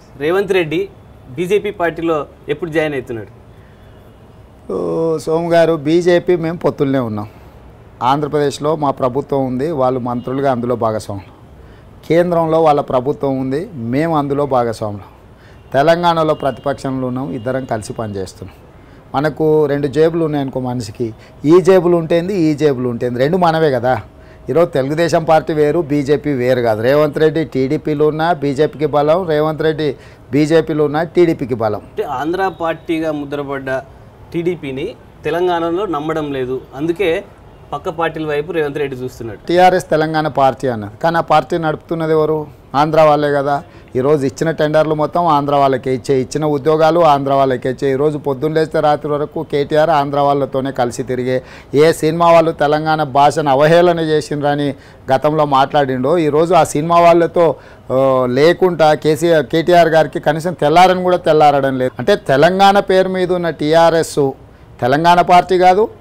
Revanth Reddy BJP పార్టీలో ఎప్పుడు join అవుతున్నాడు ఓ, సోము గారు బీజేపీ మేము పొత్తుల్నే ఉన్నాం ఆంధ్రప్రదేశ్లో మా ప్రభుత్వం ఉంది వాళ్ళు మంత్రులుగా అందులో భాగస్వాములు కేంద్రంలో వాళ్ళ ప్రభుత్వం ఉంది మేము అందులో భాగస్వాములు తెలంగాణలో ప్రతిపక్షంలో ఉన్నాం ఇద్దరం కలిసి పనిచేస్తున్నాం మనకు రెండు జేబులు ఉన్నాయనుకో మనిషికి ఈ జేబులు ఉంటుంది ఈ జేబులు ఉంటుంది రెండు మనవే కదా ఈరోజు తెలుగుదేశం పార్టీ వేరు బీజేపీ వేరు కాదు రేవంత్ రెడ్డి టీడీపీలో ఉన్న బీజేపీకి బలం రేవంత్ రెడ్డి బీజేపీలో ఉన్న టీడీపీకి బలం అంటే ఆంధ్ర పార్టీగా ముద్రపడ్డ టీడీపీని తెలంగాణలో నమ్మడం లేదు అందుకే పక్క పార్టీల వైపు రేవంత్ రెడ్డి చూస్తున్నాడు టీఆర్ఎస్ తెలంగాణ పార్టీ అన్నది కానీ ఆ పార్టీ నడుపుతున్నది ఎవరు ఆంధ్ర వాళ్ళే కదా ఈరోజు ఇచ్చిన టెండర్లు మొత్తం ఆంధ్ర వాళ్ళకే ఇచ్చే ఇచ్చిన ఉద్యోగాలు ఆంధ్ర వాళ్ళకే ఇచ్చే ఈరోజు పొద్దున్న లేస్తే రాత్రి వరకు కేటీఆర్ ఆంధ్ర వాళ్ళతోనే కలిసి తిరిగే ఏ సినిమా వాళ్ళు తెలంగాణ భాషను అవహేళన చేసిండ్రని గతంలో మాట్లాడిండో ఈరోజు ఆ సినిమా వాళ్ళతో ఆ, లేకుండా కేసీఆర్ కేటీఆర్ గారికి కనీసం తెల్లారని కూడా తెల్లారడం లేదు అంటే తెలంగాణ పేరు మీద ఉన్న టీఆర్ఎస్ తెలంగాణ పార్టీ కాదు